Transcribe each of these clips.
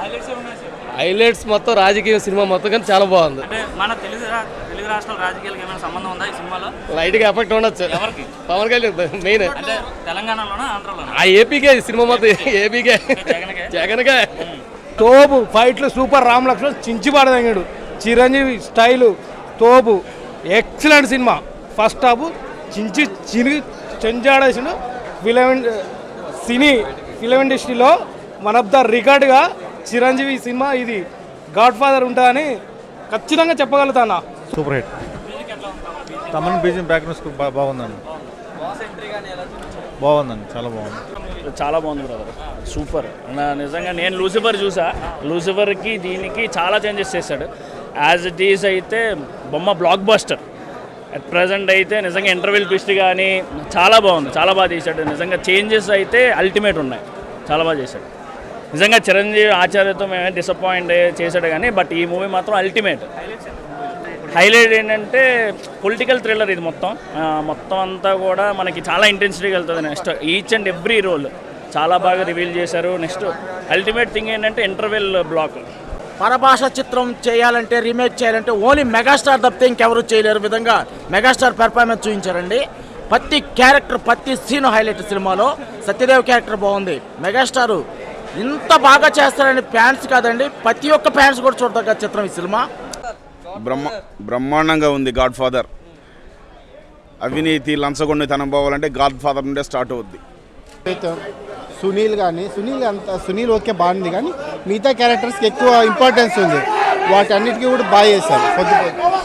Highlights ఏమన్నా sir highlights మొత్తం రాజకీయ సినిమా మొత్తం కానీ చాలా బాగుంది అంటే మన తెలుగు రా- తెలుగు రాష్ట్రాల రాజకీయాలకు ఏమైనా సంబంధం ఉందా ఈ సినిమాలో లైట్గా ఎఫెక్ట్ ఉండొచ్చు ఎవరికి పవన్ కళ్యాణ్ మెయిన్ అంటే తెలంగాణలోనా ఆంధ్రలోనా ఆ ఏపీకే సినిమా మొత్తం ఏపీకే జగన్కే జగన్గా తోపు ఫైట్లు సూపర్ రామ్ లక్ష్మణ్ చించి పడదంగాడు చిరంజీవి స్టైలు తోపు ఎక్సలెంట్ సినిమా ఫస్ట్ హాఫ్ చించి చిరిగి చెంచాడేసిండు ఫిలిం సినీ ఫిలిం ఇండస్ట్రీలో వన్ ఆఫ్ ద రికార్డ్గా చిరంజీవి సినిమా ఇది గాడ్ ఫాదర్ ఉంటుందని ఖచ్చితంగా చెప్పగలుగుతానా super hit Thaman BGM background score బా- బాగుందండి బాగుందండి చాలా బాగుంది చాలా బాగుంది బ్రదర్ సూపర్ నా నిజంగా నేను లూసిఫర్ చూసా లూసిఫర్కి దీనికి చాలా చేంజెస్ చేశాడు యాజ్ ఇట్ ఈస్ అయితే బొమ్మ బ్లాక్ బస్టర్ అట్ ప్రజెంట్ అయితే నిజంగా ఇంటర్వెల్ ట్విస్ట్ కానీ చాలా బాగుంది చాలా బాగా చేశాడు నిజంగా చేంజెస్ అయితే అల్టిమేట్ ఉన్నాయి చాలా బాగా చేశాడు నిజంగా చిరంజీవి ఆచార్యతో మేమే డిసప్పాయింట్ చేశాడు కానీ బట్ ఈ మూవీ మాత్రం అల్టిమేట్ హైలైట్ ఏంటంటే పొలిటికల్ థ్రిల్లర్ ఇది మొత్తం ఆ, మొత్తం అంతా కూడా మనకి చాలా ఇంటెన్సిటీగా వెళ్తుంది next each and every role చాలా బాగా రివీల్ చేశారు నెక్స్ట్ అల్టిమేట్ థింగ్ ఏంటంటే ఇంటర్వెల్ బ్లాక్ పరభాష చిత్రం చేయాలంటే రీమేక్ చేయాలంటే ఓన్లీ మెగాస్టార్ తప్పితే ఇంకెవరు చేయలేరు విధంగా మెగాస్టార్ పెర్ఫార్మెన్స్ చూపించారండి ప్రతి క్యారెక్టర్ ప్రతి సీన్ హైలైట్ సినిమాలో సత్యదేవ్ క్యారెక్టర్ బాగుంది మెగాస్టార్ ఇంత బాగా చేస్తారని ఫ్యాన్స్ కాదండి ప్రతి ఒక్క ఫ్యాన్స్ కూడా చూడదగ్గ చిత్రం ఈ సినిమా బ్రహ్మ బ్రహ్మాండంగా ఉంది గాడ్ ఫాదర్ అవినీతి లంచగొండితనం పోవాలంటే గాడ్ ఫాదర్ నుండే స్టార్ట్ అవుద్ది సునీల్ కానీ సునీల్ అంత సునీల్ ఓకే బాగుంది కానీ మిగతా క్యారెక్టర్స్కి ఎక్కువ ఇంపార్టెన్స్ ఉంది వాటన్నిటికీ కూడా బాగా చేశారు పొద్దు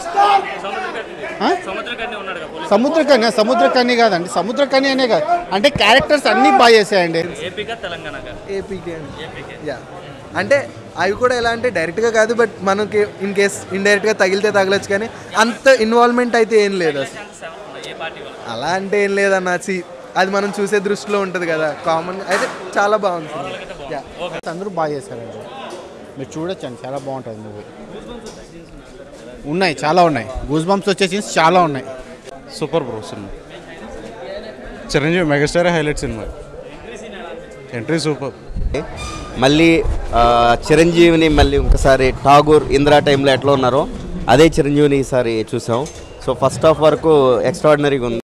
ఆ? సముద్రకర్ణి ఉన్నాడు కదా పోలీస్ సముద్రకన్య సముద్రకన్య కాదండి సముద్రకన్య అనే కాదు అంటే క్యారెక్టర్స్ అన్నీ బాగా చేశాయండి ఏపీగా తెలంగాణగా ఏపీకి యా అంటే అవి కూడా ఎలా అంటే డైరెక్ట్గా కాదు బట్ మనకి ఇన్ కేస్ ఇండైరెక్ట్గా తగిలితే తగలొచ్చు కానీ అంత ఇన్వాల్వ్మెంట్ అయితే ఏం లేదు అసలు ఏ పార్టీ వాళ్ళు అలా అంటే ఏం లేదన్న సి అది మనం చూసే దృష్టిలో ఉంటుంది కదా కామన్ అయితే చాలా బాగుంది యా అందరూ బాగా చేశారండి మీరు చూడొచ్చండి చాలా బాగుంటుంది మూవీ ఉన్నాయి చాలా ఉన్నాయి గూస్ బంప్స్ వచ్చే సీన్స్ చాలా ఉన్నాయి super bro cinema Chiranjeevi megastar highlight cinema entry super మళ్ళీ ఆ, చిరంజీవిని మళ్ళీ ఒకసారి ఠాగూర్ ఇందిరా టైంలో ఎట్లా ఉన్నారో అదే చిరంజీవిని ఈసారి చూసాం సో ఫస్ట్ హాఫ్ వరకు ఎక్స్ట్రాడినరీగా ఉంది